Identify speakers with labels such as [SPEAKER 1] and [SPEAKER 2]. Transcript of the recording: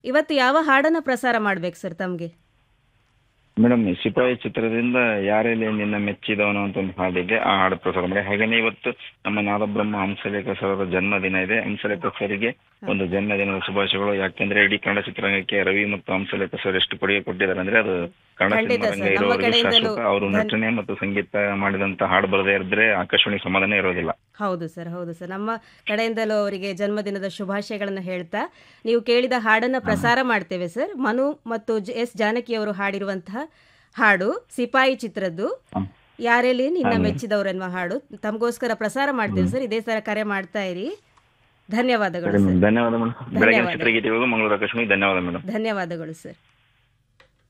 [SPEAKER 1] ಇವತ್ತು ಯಾವ ಹಾಡನ್ನು ಪ್ರಸಾರ ಮಾಡ್ಬೇಕು ಸರ್ ತಮಗೆ
[SPEAKER 2] ಮೇಡಮ್ ಸಿಪಾಯಿ ಚಿತ್ರದಿಂದ ಯಾರೆಲ್ಲಿ ನಿನ್ನ ಮೆಚ್ಚಿದವನು ಅಂತ ಒಂದು ಹಾಡಿದೆ ಆ ಹಾಡು ಪ್ರಸಾರ ಮಾಡಿ ಹಾಗೇನೆ ಇವತ್ತು ನಮ್ಮ ನಾದಬ್ರಹ್ಮ ಹಂಸಲೇಖ ಸರ್ ಅವರ ಜನ್ಮದಿನ ಇದೆ ಹಂಸಲೇಖ ಸರ್ಗೆ ಒಂದು ಜನ್ಮದಿನದ ಶುಭಾಶಯಗಳು ಯಾಕೆಂದ್ರೆ ಇಡೀ ಕನ್ನಡ ಚಿತ್ರರಂಗಕ್ಕೆ ರವಿ ಮತ್ತು ಹಂಸಲೇಖ ಸರ್ ಎಷ್ಟು ಕೊಡುಗೆ ಕೊಟ್ಟಿದ್ದಾರೆ ಅಂದ್ರೆ ಅದು ಕನ್ನಡ
[SPEAKER 1] ಖಂಡಿತ
[SPEAKER 2] ಚಿತ್ರರಂಗ
[SPEAKER 1] ಸರ್, ನಮ್ಮ
[SPEAKER 2] ಇರೋವರೆಗೂ
[SPEAKER 1] ಕಡೆಯಿಂದಲೂ
[SPEAKER 2] ಶಾಶ್ವತ ಅವರು ನಟನೆ ಮತ್ತು ಸಂಗೀತ ಮಾಡಿದಂತ ಹಾಡು ಬರದೇ ಇದ್ರೆ ಆಕಾಶವಾಣಿ ಸಮಾಧಾನ ಇರೋದಿಲ್ಲ
[SPEAKER 1] ಹೌದು ಸರ್ ಹೌದು ಸರ್ ನಮ್ಮ ಕಡೆಯಿಂದಲೂ ಅವರಿಗೆ ಜನ್ಮದಿನದ ಶುಭಾಶಯಗಳನ್ನು ಹೇಳ್ತಾ ನೀವು ಕೇಳಿದ ಹಾಡನ್ನು ಪ್ರಸಾರ ಮಾಡ್ತೇವೆ ಸರ್ ಮನು ಮತ್ತು ಜ- ಎಸ್ ಜಾನಕಿ ಅವರು ಹಾಡಿರುವಂತಹ ಹಾಡು ಸಿಪಾಯಿ ಚಿತ್ರದ್ದು
[SPEAKER 2] ಹ್ಮ್.
[SPEAKER 1] ಯಾರೆಲ್ಲಿ ನಿನ್ನ ಮೆಚ್ಚಿದವರು ಎನ್ನುವ ಹಾಡು ತಮಗೋಸ್ಕರ ಪ್ರಸಾರ ಮಾಡ್ತೇವೆ ಸರ್ ಇದೇ ಸರ ಕರೆ ಮಾಡ್ತಾ ಇರಿ ಧನ್ಯವಾದಗಳು
[SPEAKER 2] ಸರಿ
[SPEAKER 1] ಸರ್
[SPEAKER 2] ಮೇಡಮ್ ಧನ್ಯವಾದ ಮೇಡಮ್ ಬೆಳಗಿನ
[SPEAKER 1] ಧನ್ಯವಾದ.
[SPEAKER 2] ಚಿತ್ರಗೀತೆಗಳಿಗೂ ಮಂಗಳೂರು ಆಕಾಶವಾಣಿ ಧನ್ಯವಾದ ಮೇಡಮ್
[SPEAKER 1] ಧನ್ಯವಾದಗಳು ಸರ್